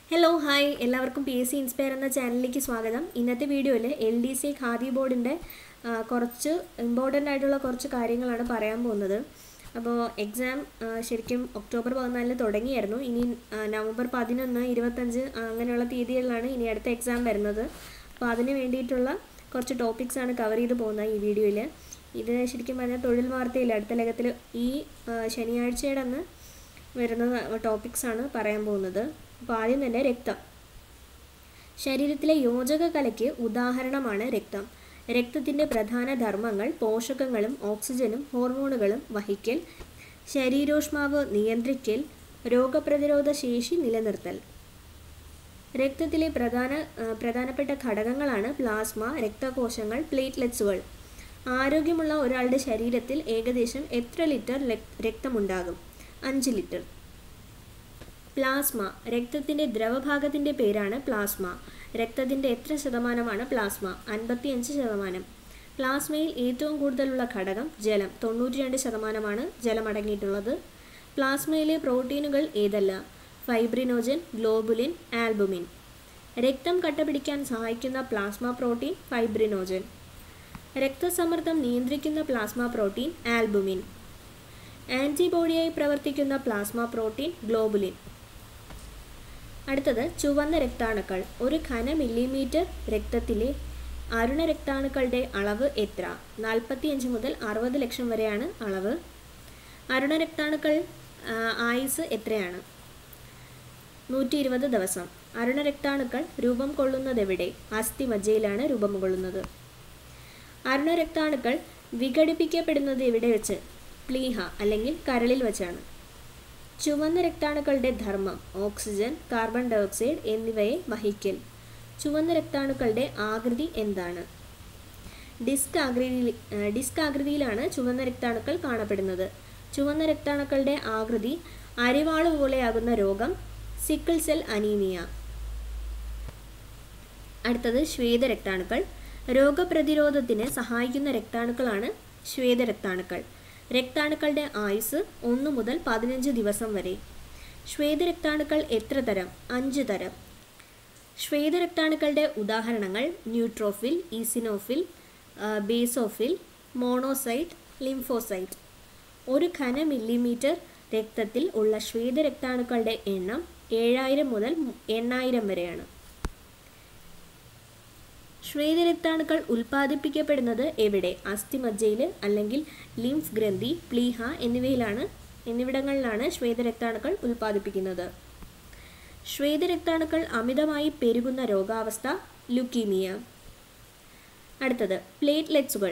hello hi എല്ലാവർക്കും P S C inspire എന്ന ചാനലിലേക്ക് സ്വാഗതം ഇന്നത്തെ വീഡിയോയിൽ എൽ ഡി സി ഖാദി ബോർഡിൻ്റെ ആ, കുറച്ച് ഇമ്പോർട്ടൻ്റ് ആയിട്ടുള്ള കുറച്ച് കാര്യങ്ങളാണ് പറയാൻ പോകുന്നത് അപ്പോൾ എക്സാം ആ, ശരിക്കും ഒക്ടോബർ പതിനാലിന് തുടങ്ങിയായിരുന്നു ഇനി ആ, നവംബർ പതിനൊന്ന് ഇരുപത്തഞ്ച് അങ്ങനെയുള്ള തീയതികളിലാണ് ഇനി അടുത്ത എക്സാം വരുന്നത് അപ്പോൾ അതിന് വേണ്ടിയിട്ടുള്ള കുറച്ച് ടോപ്പിക്സ് ആണ് കവർ ചെയ്ത് പോകുന്നത് ഈ വീഡിയോയിൽ ഇത് ശരിക്കും പറഞ്ഞാൽ തൊഴിൽ വാർത്തയിൽ അടുത്ത ലകത്തിൽ ഈ ആ, ശനിയാഴ്ചയുടെ അന്ന് വരുന്ന ടോപ്പിക്സ് ആണ് പറയാൻ പോകുന്നത് അപ്പോൾ ആദ്യം തന്നെ രക്തം ശരീരത്തിലെ യോജക കലയ്ക്ക് ഉദാഹരണമാണ് രക്തം രക്തത്തിൻ്റെ പ്രധാന ധർമ്മങ്ങൾ പോഷകങ്ങളും ഓക്സിജനും ഹോർമോണുകളും വഹിക്കൽ ശരീരോഷ്മാവ് നിയന്ത്രിക്കൽ രോഗപ്രതിരോധ ശേഷി നിലനിർത്തൽ രക്തത്തിലെ പ്രധാന ആ, പ്രധാനപ്പെട്ട ഘടകങ്ങളാണ് പ്ലാസ്മ രക്തകോശങ്ങൾ പ്ലേറ്റ്ലെറ്റ്സുകൾ ആരോഗ്യമുള്ള ഒരാളുടെ ശരീരത്തിൽ ഏകദേശം എത്ര ലിറ്റർ ലക്- രക്തമുണ്ടാകും അഞ്ച് ലിറ്റർ പ്ലാസ്മ രക്തത്തിൻ്റെ ദ്രവഭാഗത്തിൻ്റെ പേരാണ് പ്ലാസ്മ രക്തത്തിൻ്റെ എത്ര ശതമാനമാണ് പ്ലാസ്മ അൻപത്തിയഞ്ച് ശതമാനം പ്ലാസ്മയിൽ ഏറ്റവും കൂടുതലുള്ള ഘടകം ജലം തൊണ്ണൂറ്റി രണ്ട് ശതമാനമാണ് ജലം അടങ്ങിയിട്ടുള്ളത് പ്ലാസ്മയിലെ പ്രോട്ടീനുകൾ ഏതെല്ലാം ഫൈബ്രിനോജൻ ഗ്ലോബുലിൻ ആൽബുമിൻ രക്തം കട്ടപിടിക്കാൻ സഹായിക്കുന്ന പ്ലാസ്മ പ്രോട്ടീൻ ഫൈബ്രിനോജൻ രക്തസമ്മർദ്ദം നിയന്ത്രിക്കുന്ന പ്ലാസ്മ പ്രോട്ടീൻ ആൽബുമിൻ ആൻറ്റിബോഡിയായി പ്രവർത്തിക്കുന്ന പ്ലാസ്മ പ്രോട്ടീൻ ഗ്ലോബുലിൻ അടുത്തത് ചുവന്ന രക്താണുക്കൾ ഒരു ഘന മില്ലിമീറ്റർ രക്തത്തിലെ അരുണ രക്താണുക്കളുടെ അളവ് എത്ര നാൽപ്പത്തിയഞ്ച് മുതൽ അറുപത് ലക്ഷം വരെയാണ് അളവ് അരുണ രക്താണുക്കൾ ആ, ആയുസ് എത്രയാണ് നൂറ്റി ഇരുപത് ദിവസം അരുണ രക്താണുക്കൾ രൂപം കൊള്ളുന്നതെവിടെ അസ്ഥിമജ്ജയിലാണ് രൂപം കൊള്ളുന്നത് അരുണ രക്താണുക്കൾ വിഘടിപ്പിക്കപ്പെടുന്നത് എവിടെ വെച്ച് പ്ലീഹ അല്ലെങ്കിൽ കരളിൽ വെച്ചാണ് ചുവന്ന രക്താണുക്കളുടെ ധർമ്മം ഓക്സിജൻ കാർബൺ ഡയോക്സൈഡ് എന്നിവയെ വഹിക്കൽ ചുവന്ന രക്താണുക്കളുടെ ആകൃതി എന്താണ് ഡിസ്ക് ആകൃതിയിൽ ആ, ഡിസ്ക് ആകൃതിയിലാണ് ചുവന്ന രക്താണുക്കൾ കാണപ്പെടുന്നത് ചുവന്ന രക്താണുക്കളുടെ ആകൃതി അരിവാള് പോലെയാകുന്ന രോഗം സിക്കിൾ സെൽ അനീമിയ അടുത്തത് ശ്വേതരക്താണുക്കൾ രോഗപ്രതിരോധത്തിന് സഹായിക്കുന്ന രക്താണുക്കളാണ് ശ്വേതരക്താണുക്കൾ രക്താണുക്കളുടെ ആയുസ് ഒന്ന് മുതൽ പതിനഞ്ച് ദിവസം വരെ ശ്വേതരക്താണുക്കൾ എത്ര തരം അഞ്ച് തരം ശ്വേതരക്താണുക്കളുടെ ഉദാഹരണങ്ങൾ ന്യൂട്രോഫിൽ ഈസിനോഫിൽ ആ, ബേസോഫിൽ മോണോസൈറ്റ് ലിംഫോസൈറ്റ് ഒരു ഘന മില്ലിമീറ്റർ രക്തത്തിൽ ഉള്ള ശ്വേതരക്താണുക്കളുടെ എണ്ണം ഏഴായിരം മുതൽ എണ്ണായിരം വരെയാണ് ശ്വേതരക്താണുക്കൾ ഉൽപ്പാദിപ്പിക്കപ്പെടുന്നത് എവിടെ അസ്ഥിമജ്ജയിൽ അല്ലെങ്കിൽ ലിംഫ് ഗ്രന്ഥി പ്ലീഹ എന്നിവയിലാണ് എന്നിവിടങ്ങളിലാണ് ശ്വേതരക്താണുക്കൾ ഉൽപ്പാദിപ്പിക്കുന്നത് ശ്വേതരക്താണുക്കൾ അമിതമായി പെരുകുന്ന രോഗാവസ്ഥ ലുക്കീമിയ അടുത്തത് പ്ലേറ്റ്ലെറ്റ്സുകൾ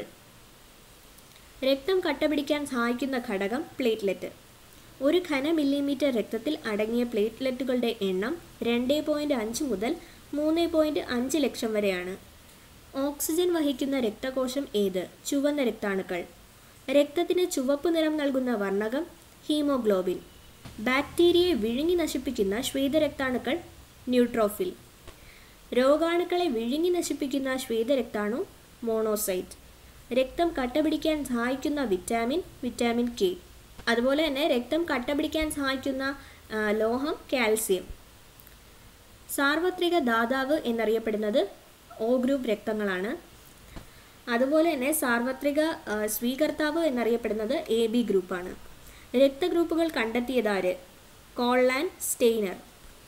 രക്തം കട്ടപിടിക്കാൻ സഹായിക്കുന്ന ഘടകം പ്ലേറ്റ്ലെറ്റ് ഒരു ഘന മില്ലിമീറ്റർ രക്തത്തിൽ അടങ്ങിയ പ്ലേറ്റ്ലെറ്റുകളുടെ എണ്ണം രണ്ട് പോയിൻറ്റ് അഞ്ച് മുതൽ മൂന്ന് പോയിൻറ്റ് അഞ്ച് ലക്ഷം വരെയാണ് ഓക്സിജൻ വഹിക്കുന്ന രക്തകോശം ഏത് ചുവന്ന രക്താണുക്കൾ രക്തത്തിന് ചുവപ്പ് നിറം നൽകുന്ന വർണ്ണകം ഹീമോഗ്ലോബിൻ ബാക്ടീരിയയെ വിഴുങ്ങി നശിപ്പിക്കുന്ന ശ്വേതരക്താണുക്കൾ ന്യൂട്രോഫിൽ രോഗാണുക്കളെ വിഴുങ്ങി നശിപ്പിക്കുന്ന ശ്വേതരക്താണു മോണോസൈറ്റ് രക്തം കട്ടപിടിക്കാൻ സഹായിക്കുന്ന വിറ്റാമിൻ വിറ്റാമിൻ കെ അതുപോലെ തന്നെ രക്തം കട്ടപിടിക്കാൻ സഹായിക്കുന്ന ആ, ലോഹം കാൽസ്യം സാർവത്രിക ദാതാവ് എന്നറിയപ്പെടുന്നത് ഒ ഗ്രൂപ്പ് രക്തങ്ങളാണ് അതുപോലെ തന്നെ സാർവത്രിക ആ, സ്വീകർത്താവ് എന്നറിയപ്പെടുന്നത് എ ബി ഗ്രൂപ്പാണ് രക്തഗ്രൂപ്പുകൾ കണ്ടെത്തിയതാര് കോൾലാൻ സ്റ്റെയ്നർ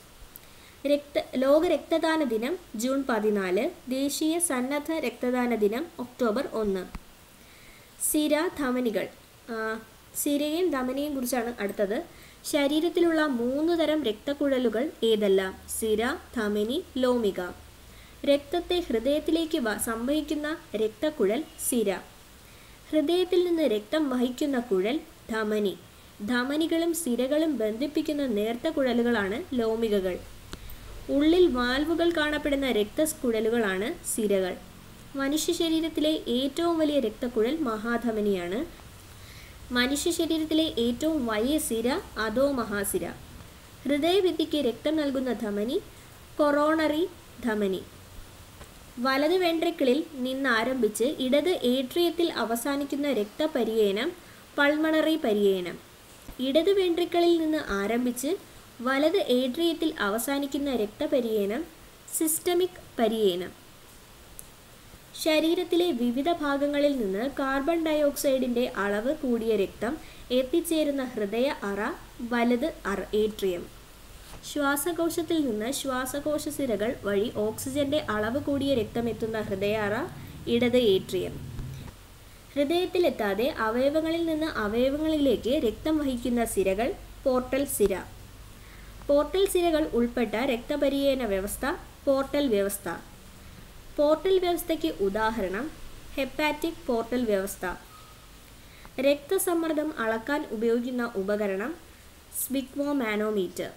രക്ത ലോക രക്തദാന ദിനം ജൂൺ പതിനാല് ദേശീയ സന്നദ്ധ രക്തദാന ദിനം ഒക്ടോബർ ഒന്ന് സിര ധമനികൾ ആ, സിരയും ധമനിയും കുറിച്ചാണ് അടുത്തത് ശരീരത്തിലുള്ള മൂന്ന് തരം രക്തക്കുഴലുകൾ ഏതെല്ലാം സിര ധമനി ലോമിക രക്തത്തെ ഹൃദയത്തിലേക്ക് വ- സംവഹിക്കുന്ന രക്തക്കുഴൽ സിര ഹൃദയത്തിൽ നിന്ന് രക്തം വഹിക്കുന്ന കുഴൽ ധമനി ധമനികളും സിരകളും ബന്ധിപ്പിക്കുന്ന നേർത്ത കുഴലുകളാണ് ലോമികകൾ ഉള്ളിൽ വാൽവുകൾ കാണപ്പെടുന്ന രക്തക്കുഴലുകളാണ് സിരകൾ മനുഷ്യ ശരീരത്തിലെ ഏറ്റവും വലിയ രക്തക്കുഴൽ മഹാധമനിയാണ് മനുഷ്യ ശരീരത്തിലെ ഏറ്റവും വലിയ സിര അതോ മഹാസിര ഹൃദയഭിത്തിക്ക് രക്തം നൽകുന്ന ധമനി കൊറോണറി ധമനി വലത് വെൻട്രിക്കിളിൽ നിന്ന് ആരംഭിച്ച് ഇടത് ഏട്രിയത്തിൽ അവസാനിക്കുന്ന രക്തപര്യനം പൾമണറി പര്യനം ഇടത് വെൻട്രിക്കിളിൽ നിന്ന് ആരംഭിച്ച് വലത് ഏട്രിയത്തിൽ അവസാനിക്കുന്ന രക്തപര്യനം സിസ്റ്റമിക് പരിയേനം ശരീരത്തിലെ വിവിധ ഭാഗങ്ങളിൽ നിന്ന് കാർബൺ ഡയോക്സൈഡിന്റെ അളവ് കൂടിയ രക്തം എത്തിച്ചേരുന്ന ഹൃദയ അറ വലത് അറ ഏട്രിയം ശ്വാസകോശത്തിൽ നിന്ന് ശ്വാസകോശ സിരകൾ വഴി ഓക്സിജന്റെ അളവ് കൂടിയ രക്തം എത്തുന്ന ഹൃദയ അറ ഇടത് ഏട്രിയം ഹൃദയത്തിലെത്താതെ അവയവങ്ങളിൽ നിന്ന് അവയവങ്ങളിലേക്ക് രക്തം വഹിക്കുന്ന സിരകൾ പോർട്ടൽ സിര പോർട്ടൽ സിരകൾ ഉൾപ്പെട്ട രക്തപരിയേന വ്യവസ്ഥ പോർട്ടൽ വ്യവസ്ഥ പോർട്ടൽ വ്യവസ്ഥയ്ക്ക് ഉദാഹരണം ഹെപ്പാറ്റിക് പോർട്ടൽ വ്യവസ്ഥ രക്തസമ്മർദ്ദം അളക്കാൻ ഉപയോഗിക്കുന്ന ഉപകരണം സ്പിഗ്മോമാനോമീറ്റർ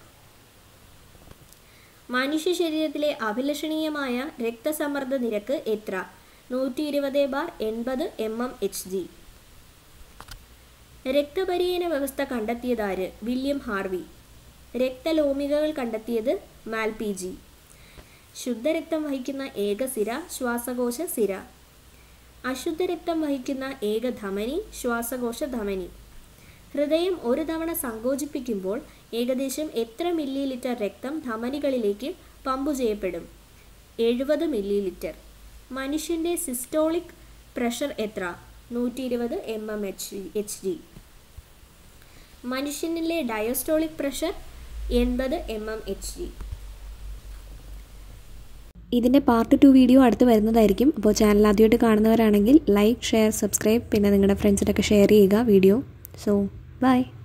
മനുഷ്യ ശരീരത്തിലെ അഭിലഷണീയമായ രക്തസമ്മർദ്ദ നിരക്ക് എത്ര നൂറ്റി ഇരുപത് ബാർ എൺപത് എം എം എച്ച് ജി രക്തപരിയന വ്യവസ്ഥ കണ്ടെത്തിയതാര് വില്യം ഹാർവി രക്തലോമികകൾ കണ്ടെത്തിയത് മാൽപിജി ശുദ്ധരക്തം വഹിക്കുന്ന ഏക സിര ശ്വാസകോശ സിര അശുദ്ധരക്തം വഹിക്കുന്ന ഏക ധമനി ശ്വാസകോശ ധമനി ഹൃദയം ഒരു തവണ സങ്കോചിപ്പിക്കുമ്പോൾ ഏകദേശം എത്ര മില്ലി ലിറ്റർ രക്തം ധമനികളിലേക്ക് പമ്പു ചെയ്യപ്പെടും എഴുപത് മില്ലി ലിറ്റർ മനുഷ്യൻ്റെ സിസ്റ്റോളിക് പ്രഷർ എത്ര നൂറ്റി ഇരുപത് M M H H D മനുഷ്യനിലെ ഡയസ്റ്റോളിക് പ്രഷർ എൺപത് എം എം എച്ച് ഡി ഇതിൻ്റെ പാർട്ട് ടു വീഡിയോ അടുത്ത് വരുന്നതായിരിക്കും അപ്പോൾ ചാനൽ ആദ്യമായിട്ട് കാണുന്നവരാണെങ്കിൽ ലൈക്ക് ഷെയർ സബ്സ്ക്രൈബ് പിന്നെ നിങ്ങളുടെ ഫ്രണ്ട്സിനൊക്കെ ഷെയർ ചെയ്യുക വീഡിയോ സോ ബൈ